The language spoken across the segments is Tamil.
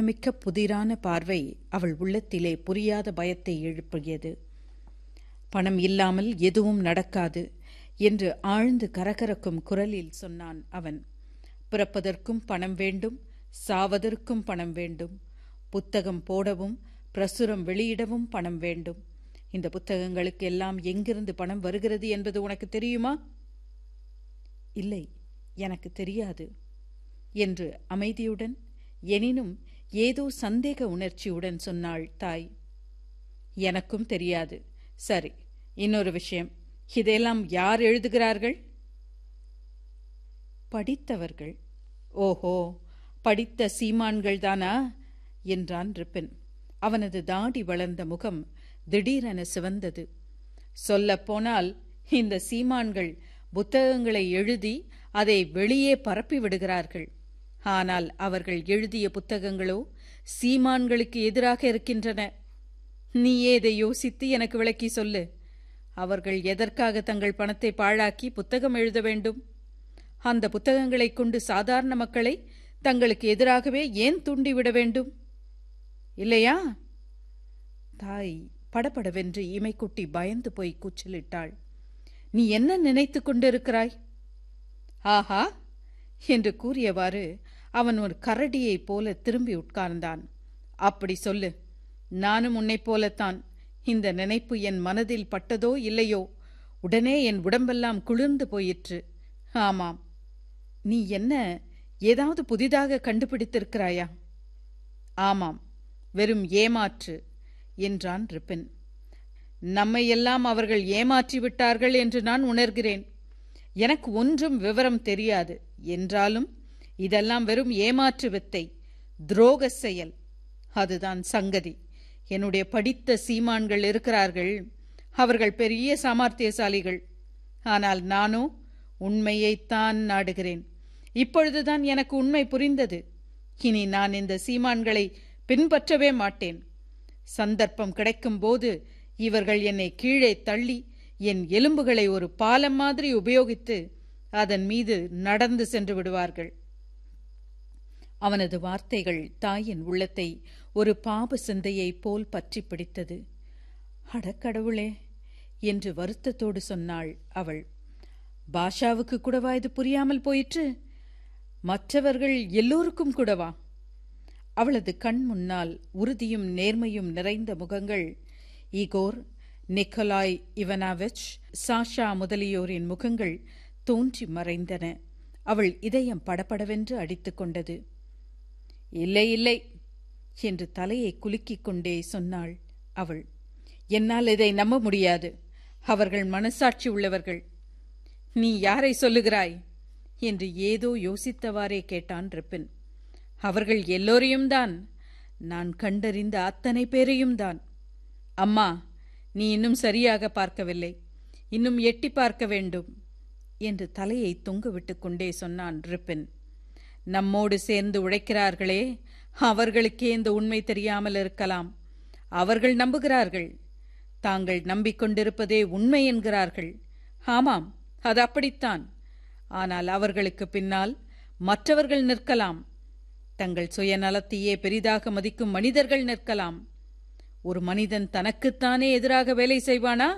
ஆழமிக்க புதிரான பார்வை அவள் உள்ளத்திலே புரியாத பயத்தை எழுப்பியது பணம் இல்லாமல் எதுவும் நடக்காது என்று ஆழ்ந்து கரகரக்கும் குரலில் சொன்னான் அவன் பிறப்பதற்கும் பணம் வேண்டும் சாவதற்கும் பணம் வேண்டும் புத்தகம் போடவும் பிரசுரம் வெளியிடவும் பணம் வேண்டும் இந்த புத்தகங்களுக்கு எல்லாம் எங்கிருந்து பணம் வருகிறது என்பது உனக்கு தெரியுமா இல்லை எனக்கு தெரியாது என்று அமைதியுடன் எனினும் ஏதோ சந்தேக உணர்ச்சியுடன் சொன்னாள் தாய் எனக்கும் தெரியாது சரி இன்னொரு விஷயம் இதையெல்லாம் யார் எழுதுகிறார்கள் படித்தவர்கள் ஓஹோ படித்த சீமான்கள் தானா என்றான் ரிப்பன் அவனது தாடி வளர்ந்த முகம் திடீரென சிவந்தது சொல்லப்போனால் இந்த சீமான்கள் புத்தகங்களை எழுதி அதை வெளியே பரப்பி விடுகிறார்கள் ஆனால் அவர்கள் எழுதிய புத்தகங்களோ சீமான்களுக்கு எதிராக இருக்கின்றன நீயே இதை யோசித்து எனக்கு விளக்கி சொல்லு அவர்கள் எதற்காக தங்கள் பணத்தை பாழாக்கி புத்தகம் எழுத வேண்டும் அந்த புத்தகங்களைக் கொண்டு சாதாரண மக்களை தங்களுக்கு எதிராகவே ஏன் தூண்டிவிட வேண்டும் இல்லையா தாய் படபடவென்று இமைக்குட்டி பயந்து போய் கூச்சலிட்டாள் நீ என்ன நினைத்து கொண்டிருக்கிறாய் ஆஹா என்று கூறியவாறு அவன் ஒரு கரடியைப் போல திரும்பி உட்கார்ந்தான் அப்படி சொல்லு நானும் உன்னைப் போலத்தான் இந்த நினைப்பு என் மனதில் பட்டதோ இல்லையோ உடனே என் உடம்பெல்லாம் குளிர்ந்து போயிற்று ஆமாம் நீ என்ன ஏதாவது புதிதாக கண்டுபிடித்திருக்கிறாயா ஆமாம் வெறும் ஏமாற்று என்றான் ரிப்பின் நம்மையெல்லாம் அவர்கள் ஏமாற்றி விட்டார்கள் என்று நான் உணர்கிறேன் எனக்கு ஒன்றும் விவரம் தெரியாது என்றாலும் இதெல்லாம் வெறும் ஏமாற்று வித்தை துரோக செயல் அதுதான் சங்கதி என்னுடைய படித்த சீமான்கள் இருக்கிறார்கள் அவர்கள் பெரிய சாமர்த்தியசாலிகள் ஆனால் நானோ உண்மையைத்தான் நாடுகிறேன் இப்பொழுதுதான் எனக்கு உண்மை புரிந்தது இனி நான் இந்த சீமான்களை பின்பற்றவே மாட்டேன் சந்தர்ப்பம் கிடைக்கும்போது இவர்கள் என்னை கீழே தள்ளி என் எலும்புகளை ஒரு பாலம் மாதிரி உபயோகித்து அதன் மீது நடந்து சென்று விடுவார்கள் அவனது வார்த்தைகள் தாயின் உள்ளத்தை ஒரு பாப சிந்தையைப் போல் பற்றி பிடித்தது அடக்கடவுளே என்று வருத்தத்தோடு சொன்னாள் அவள் பாஷாவுக்கு கூடவா இது புரியாமல் போயிற்று மற்றவர்கள் எல்லோருக்கும் கூடவா அவளது கண் முன்னால் உறுதியும் நேர்மையும் நிறைந்த முகங்கள் ஈகோர் நிக்கலாய் இவனாவிச் சாஷா முதலியோரின் முகங்கள் தோன்றி மறைந்தன அவள் இதயம் படபடவென்று அடித்துக் கொண்டது இல்லை இல்லை என்று தலையை குலுக்கிக் கொண்டே சொன்னாள் அவள் என்னால் இதை நம்ப முடியாது அவர்கள் மனசாட்சி உள்ளவர்கள் நீ யாரை சொல்லுகிறாய் என்று ஏதோ யோசித்தவாறே கேட்டான் ரிப்பின் அவர்கள் எல்லோரையும் தான் நான் கண்டறிந்த அத்தனை பேரையும் தான் அம்மா நீ இன்னும் சரியாக பார்க்கவில்லை இன்னும் எட்டி பார்க்க வேண்டும் என்று தலையை தொங்குவிட்டு கொண்டே சொன்னான் ரிப்பின் நம்மோடு சேர்ந்து உழைக்கிறார்களே அவர்களுக்கே இந்த உண்மை தெரியாமல் இருக்கலாம் அவர்கள் நம்புகிறார்கள் தாங்கள் நம்பிக்கொண்டிருப்பதே உண்மை என்கிறார்கள் ஆமாம் அது அப்படித்தான் ஆனால் அவர்களுக்கு பின்னால் மற்றவர்கள் நிற்கலாம் தங்கள் சுயநலத்தையே பெரிதாக மதிக்கும் மனிதர்கள் நிற்கலாம் ஒரு மனிதன் தனக்குத்தானே எதிராக வேலை செய்வானா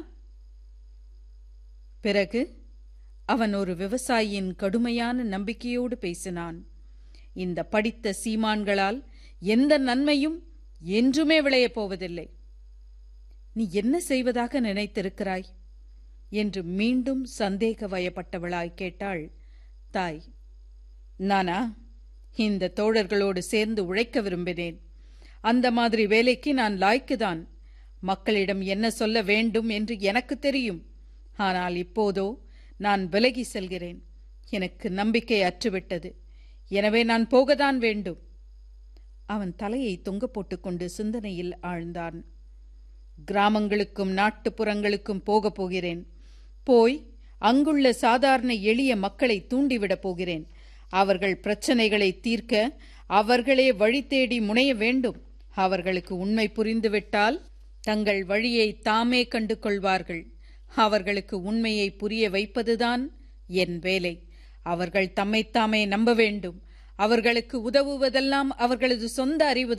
பிறகு அவன் ஒரு விவசாயியின் கடுமையான நம்பிக்கையோடு பேசினான் இந்த படித்த சீமான்களால் எந்த நன்மையும் என்றுமே விளையப் போவதில்லை நீ என்ன செய்வதாக நினைத்திருக்கிறாய் என்று மீண்டும் சந்தேக வயப்பட்டவளாய் கேட்டாள் தாய் நானா இந்த தோழர்களோடு சேர்ந்து உழைக்க விரும்பினேன் அந்த மாதிரி வேலைக்கு நான் லாய்க்குதான் மக்களிடம் என்ன சொல்ல வேண்டும் என்று எனக்கு தெரியும் ஆனால் இப்போதோ நான் விலகி செல்கிறேன் எனக்கு நம்பிக்கை அற்றுவிட்டது எனவே நான் போகத்தான் வேண்டும் அவன் தலையை தொங்க போட்டுக்கொண்டு சிந்தனையில் ஆழ்ந்தான் கிராமங்களுக்கும் நாட்டுப்புறங்களுக்கும் போகப் போகிறேன் போய் அங்குள்ள சாதாரண எளிய மக்களை தூண்டிவிடப் போகிறேன் அவர்கள் பிரச்சனைகளை தீர்க்க அவர்களே வழி தேடி முனைய வேண்டும் அவர்களுக்கு உண்மை புரிந்துவிட்டால் தங்கள் வழியை தாமே கண்டு கொள்வார்கள் அவர்களுக்கு உண்மையை புரிய வைப்பதுதான் என் வேலை அவர்கள் தம்மைத்தாமே நம்ப வேண்டும் அவர்களுக்கு உதவுவதெல்லாம் அவர்களது சொந்த அறிவு